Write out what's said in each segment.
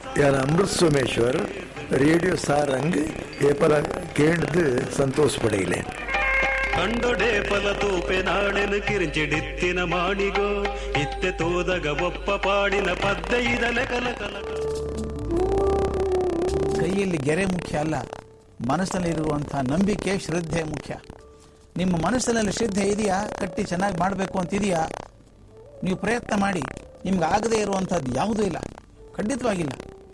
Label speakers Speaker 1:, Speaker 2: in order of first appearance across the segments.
Speaker 1: यार अमृत सोमेश्वर रेडियो सारंग ये पला केंद्र संतोष पड़ेले
Speaker 2: ಕಂಡೊಡೆ ಫಲ ತೂಪೆ ನಾಡೆನು ಕಿರಿಂಚಿಡಿತ್ತಿನ ಮಾಡಿಗೋ ಇತ್ತೆ ತೋದಗ ಒಪ್ಪ ಪಾಡಿನ ಪದ್ಯ ಇದಲೆ ಕಲ ಕಲ
Speaker 3: ಕೈಯಲ್ಲಿ ಗೆರೆ ಮುಖ್ಯ ಅಲ್ಲ ಮನಸ್ಸಿನಲ್ಲಿರುವಂಥ ನಂಬಿಕೆ ಶ್ರದ್ಧೆ ಮುಖ್ಯ ನಿಮ್ಮ ಮನಸ್ಸಿನಲ್ಲಿ ಶ್ರದ್ಧೆ ಇದೆಯಾ ಕಟ್ಟಿ ಚೆನ್ನಾಗಿ ಮಾಡಬೇಕು ಅಂತಿದೆಯಾ ನೀವು ಪ್ರಯತ್ನ ಮಾಡಿ ನಿಮ್ಗೆ ಆಗದೇ ಇರುವಂಥದ್ದು ಯಾವುದೂ ಇಲ್ಲ ಖಂಡಿತವಾಗಿಲ್ಲ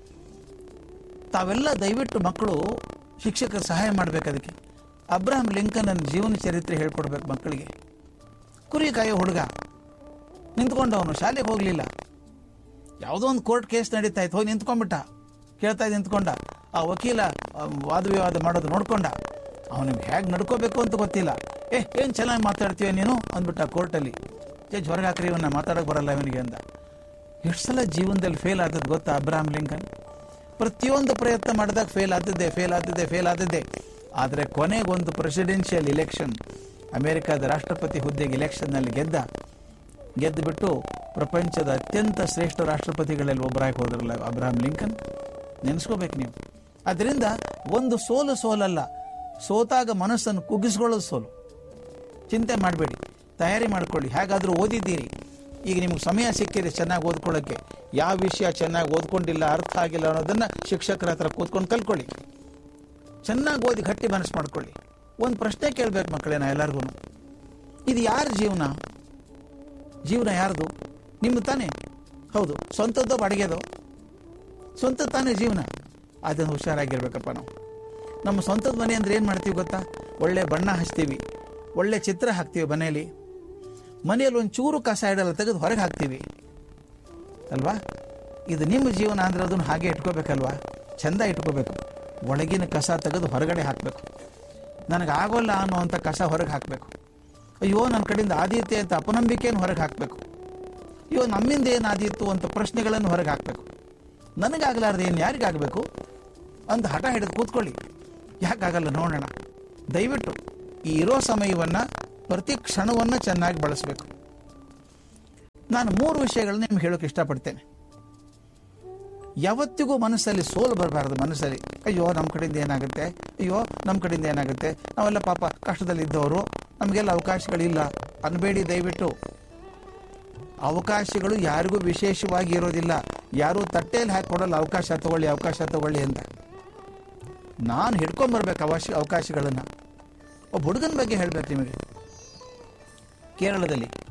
Speaker 3: ತಾವೆಲ್ಲ ದಯವಿಟ್ಟು ಮಕ್ಕಳು ಶಿಕ್ಷಕರು ಸಹಾಯ ಮಾಡಬೇಕು ಅದಕ್ಕೆ ಅಬ್ರಹಂ ಲಿಂಕನ್ ಜೀವನ ಚರಿತ್ರೆ ಹೇಳ್ಕೊಡ್ಬೇಕು ಮಕ್ಕಳಿಗೆ ಕುರಿ ಕಾಯೋ ಹುಡುಗ ನಿಂತ್ಕೊಂಡವನು ಶಾಲೆಗೆ ಹೋಗಲಿಲ್ಲ ಯಾವುದೋ ಒಂದು ಕೋರ್ಟ್ ಕೇಸ್ ನಡೀತಾ ಇತ್ತು ಹೋಗಿ ನಿಂತ್ಕೊಂಡ್ಬಿಟ್ಟ ಕೇಳ್ತಾ ಇದ್ದು ನಿಂತ್ಕೊಂಡ ಆ ವಕೀಲ ಆ, ವಾದ ವಿವಾದ ಮಾಡೋದು ನೋಡ್ಕೊಂಡ ಅವನಿಗೆ ಹೇಗೆ ನಡ್ಕೋಬೇಕು ಅಂತ ಗೊತ್ತಿಲ್ಲ ಏ ಏನು ಚೆನ್ನಾಗಿ ಮಾತಾಡ್ತೀಯ ನೀನು ಅಂದ್ಬಿಟ್ಟ ಕೋರ್ಟಲ್ಲಿ ಜಡ್ಜ್ ಹೊರಗೆ ಹಾಕ್ರಿ ಇವನ್ನ ಮಾತಾಡೋಕೆ ಬರಲ್ಲ ಇವನಿಗೆ ಅಂದ ಎಷ್ಟು ಸಲ ಜೀವನದಲ್ಲಿ ಫೇಲ್ ಆದದ್ದು ಗೊತ್ತಾ ಅಬ್ರಾಹಂ ಲಿಂಕನ್ ಪ್ರತಿಯೊಂದು ಪ್ರಯತ್ನ ಮಾಡಿದಾಗ ಫೇಲ್ ಆದದ್ದೇ ಫೇಲ್ ಆದದ್ದೇ ಫೇಲ್ ಆದದ್ದೇ ಆದರೆ ಕೊನೆಗೊಂದು ಪ್ರೆಸಿಡೆನ್ಷಿಯಲ್ ಇಲೆಕ್ಷನ್ ಅಮೆರಿಕದ ರಾಷ್ಟ್ರಪತಿ ಹುದ್ದೆಗೆ ಇಲೆಕ್ಷನ್ನಲ್ಲಿ ಗೆದ್ದ ಗೆದ್ದು ಬಿಟ್ಟು ಪ್ರಪಂಚದ ಅತ್ಯಂತ ಶ್ರೇಷ್ಠ ರಾಷ್ಟ್ರಪತಿಗಳಲ್ಲಿ ಒಬ್ಬರಾಗಿ ಹೋದ್ರಲ್ಲ ಅಬ್ರಹಾಂ ಲಿಂಕನ್ ನೆನೆಸ್ಕೋಬೇಕು ನೀವು ಅದರಿಂದ ಒಂದು ಸೋಲು ಸೋಲಲ್ಲ ಸೋತಾಗ ಮನಸ್ಸನ್ನು ಕುಗ್ಗಿಸ್ಕೊಳ್ಳೋದು ಸೋಲು ಚಿಂತೆ ಮಾಡಬೇಡಿ ತಯಾರಿ ಮಾಡ್ಕೊಳ್ಳಿ ಹೇಗಾದರೂ ಓದಿದ್ದೀರಿ ಈಗ ನಿಮ್ಗೆ ಸಮಯ ಸಿಕ್ಕಿದೆ ಚೆನ್ನಾಗಿ ಓದ್ಕೊಳ್ಳೋಕ್ಕೆ ಯಾವ ವಿಷಯ ಚೆನ್ನಾಗಿ ಓದ್ಕೊಂಡಿಲ್ಲ ಅರ್ಥ ಆಗಿಲ್ಲ ಅನ್ನೋದನ್ನ ಶಿಕ್ಷಕರ ಹತ್ರ ಕೂತ್ಕೊಂಡು ಕಲ್ತ್ಕೊಳ್ಳಿ ಚೆನ್ನಾಗಿ ಓದಿ ಗಟ್ಟಿ ಮನಸ್ಸು ಮಾಡ್ಕೊಳ್ಳಿ ಒಂದು ಪ್ರಶ್ನೆ ಕೇಳ್ಬೇಕು ಮಕ್ಕಳೇ ನಾ ಎಲ್ಲರಿಗೂ ಇದು ಯಾರ ಜೀವನ ಜೀವನ ಯಾರ್ದು ನಿಮ್ಮ ತಾನೇ ಹೌದು ಸ್ವಂತದ್ದೋ ಬಾಡಿಗೆದೋ ಸ್ವಂತ ತಾನೇ ಜೀವನ ಅದನ್ನು ಹುಷಾರಾಗಿರ್ಬೇಕಪ್ಪ ನಾವು ನಮ್ಮ ಸ್ವಂತದ ಮನೆ ಅಂದ್ರೆ ಏನು ಮಾಡ್ತೀವಿ ಗೊತ್ತಾ ಒಳ್ಳೆ ಬಣ್ಣ ಹಚ್ತೀವಿ ಒಳ್ಳೆ ಚಿತ್ರ ಹಾಕ್ತೀವಿ ಮನೆಯಲ್ಲಿ ಮನೆಯಲ್ಲಿ ಒಂದು ಚೂರು ಕಸ ಇಡಲ್ಲ ತೆಗೆದು ಹೊರಗೆ ಹಾಕ್ತೀವಿ ಅಲ್ವಾ ಇದು ನಿಮ್ಮ ಜೀವನ ಅಂದ್ರೆ ಅದನ್ನು ಹಾಗೆ ಇಟ್ಕೋಬೇಕಲ್ವಾ ಚಂದ ಇಟ್ಕೋಬೇಕು ಒಳಗಿನ ಕಸ ತೆಗೆದು ಹೊರಗಡೆ ಹಾಕಬೇಕು ನನಗೆ ಆಗೋಲ್ಲ ಅನ್ನೋವಂಥ ಕಸ ಹೊರಗೆ ಹಾಕಬೇಕು ಅಯ್ಯೋ ನನ್ನ ಕಡೆಯಿಂದ ಆದೀತೆ ಅಂತ ಅಪನಂಬಿಕೆಯನ್ನು ಹೊರಗೆ ಹಾಕಬೇಕು ಅಯ್ಯೋ ನಮ್ಮಿಂದ ಏನು ಆದೀತು ಅಂತ ಪ್ರಶ್ನೆಗಳನ್ನು ಹೊರಗೆ ಹಾಕಬೇಕು ನನಗಾಗಲಾರ್ದು ಏನು ಯಾರಿಗಾಗಬೇಕು ಅಂತ ಹಠ ಹಿಡಿದು ಕೂತ್ಕೊಳ್ಳಿ ಯಾಕಾಗಲ್ಲ ನೋಡೋಣ ದಯವಿಟ್ಟು ಈ ಇರೋ ಸಮಯವನ್ನು ಪ್ರತಿ ಕ್ಷಣವನ್ನು ಚೆನ್ನಾಗಿ ಬಳಸಬೇಕು ನಾನು ಮೂರು ವಿಷಯಗಳನ್ನ ನಿಮ್ಗೆ ಹೇಳೋಕೆ ಇಷ್ಟಪಡ್ತೇನೆ ಯಾವತ್ತಿಗೂ ಮನಸ್ಸಲ್ಲಿ ಸೋಲು ಬರಬಾರ್ದು ಮನಸ್ಸಲ್ಲಿ ಅಯ್ಯೋ ನಮ್ಮ ಕಡೆಯಿಂದ ಏನಾಗುತ್ತೆ ಅಯ್ಯೋ ನಮ್ಮ ಕಡೆಯಿಂದ ಏನಾಗುತ್ತೆ ನಾವೆಲ್ಲ ಪಾಪ ಕಷ್ಟದಲ್ಲಿದ್ದವರು ನಮಗೆಲ್ಲ ಅವಕಾಶಗಳಿಲ್ಲ ಅನ್ಬೇಡಿ ದಯವಿಟ್ಟು ಅವಕಾಶಗಳು ಯಾರಿಗೂ ವಿಶೇಷವಾಗಿ ಇರೋದಿಲ್ಲ ಯಾರು ತಟ್ಟೆಯಲ್ಲಿ ಹಾಕೊಡಲ್ಲ ಅವಕಾಶ ತಗೊಳ್ಳಿ ಅವಕಾಶ ತಗೊಳ್ಳಿ ಅಂತ ನಾನು ಹಿಡ್ಕೊಂಬರ್ಬೇಕು ಅವಶ್ಯ ಅವಕಾಶಗಳನ್ನು ಒಬ್ಬ ಹುಡುಗನ ಬಗ್ಗೆ ಹೇಳ್ಬೇಕು ನಿಮಗೆ ಕೇರಳದಲ್ಲಿ